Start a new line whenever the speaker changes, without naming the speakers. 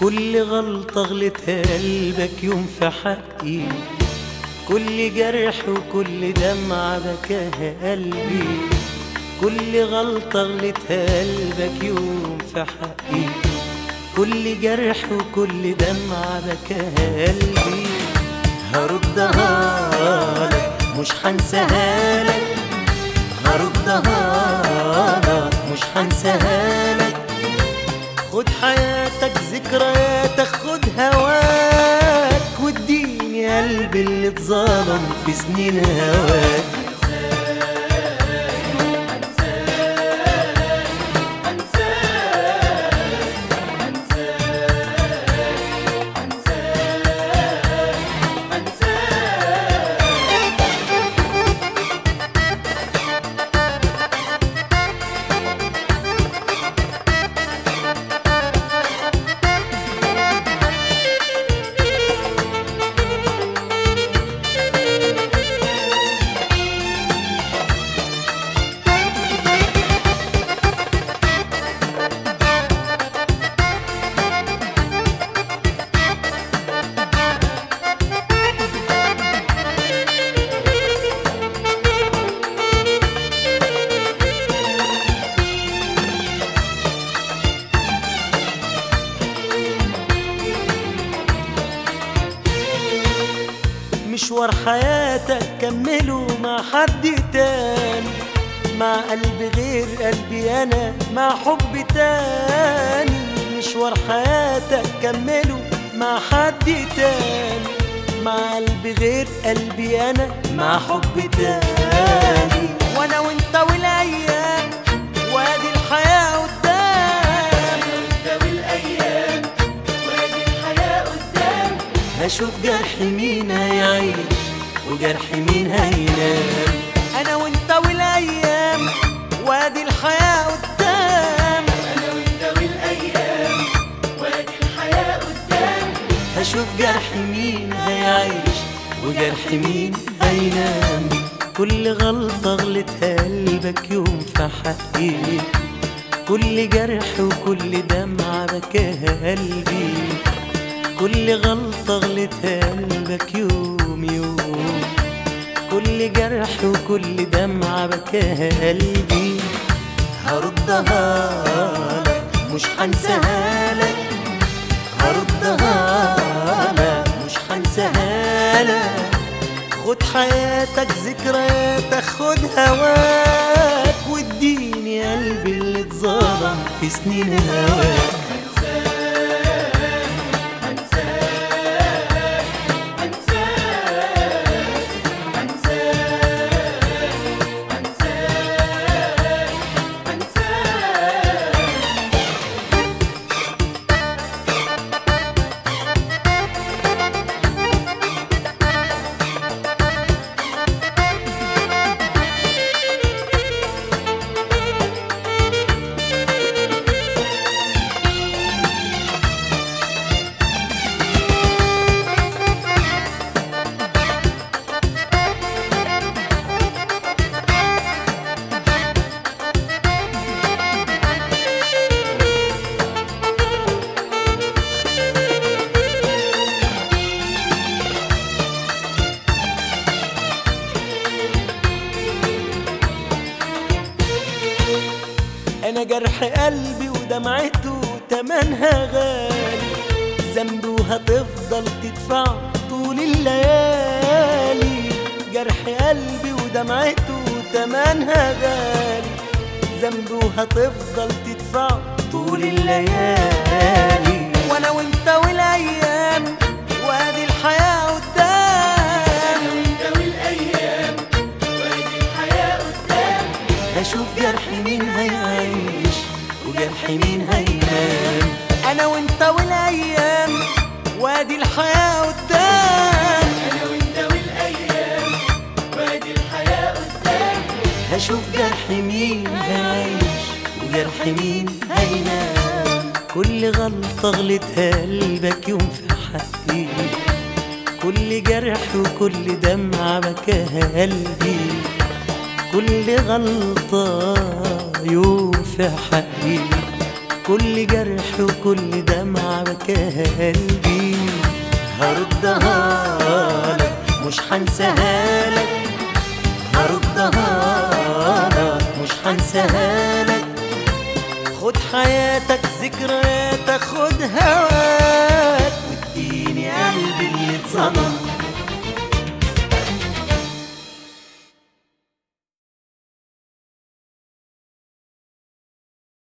كل غلطة غلطها قلبك يوم في حقي كل جرح وكل دمعة بكاها قلبي كل غلطة غلطها قلبك يوم في حقي كل جرح وكل دمعة بكاها قلبي هردها لك مش هنساها لك هردها لك مش هنساها لك خد حياتك ذكرياتك خد هواك واديني قلبي اللي اتظلم في سنين هواك مشوار حياتك كمله مع حد تاني مع قلب غير قلبي انا مع حب تاني مشوار حياتك كمله مع حد تاني مع قلب غير قلبي انا مع حب تاني وانا وانت والايام وادي الحياه قدام هشوف جرح مين هيعيش وجرح مين هينام انا وانت والايام وادي الحياه قدام هشوف جرح مين هيعيش وجرح مين هينام كل غلطة غلطها قلبك يوم في حقي كل جرح وكل دمعة بكاها قلبي كل غلطة غلطها قلبك يوم يوم كل جرح وكل دمعة بكاها قلبي هردها لك مش هنساها لك هردها لك مش هنساها لك خد حياتك ذكرياتك خد هواك واديني قلبي اللي اتظلم في سنين هواك انا جرح قلبي ودمعته تمنها غالي ذنبي وهتفضل تدفع طول الليالي جرح قلبي ودمعته تمنها غالي ذنبي وهتفضل تدفع طول الليالي وانا وانت والايام وادي الحياه قدام هشوف جرح مين هيعيش وجرح مين هينام انا وانت والايام وادي الحياه قدام هشوف جرح مين هيعيش وجرح مين هينام كل غلطة غلطها قلبك يوم في حقي كل جرح وكل دمعة بكاها قلبي كل غلطة يوم في حقي كل جرح وكل دمعة بكاها قلبي هردها لك مش هنساها لك هردها لك مش هنساها لك خد حياتك ذكرياتك خد هواك واديني قلبي اللي اتظلم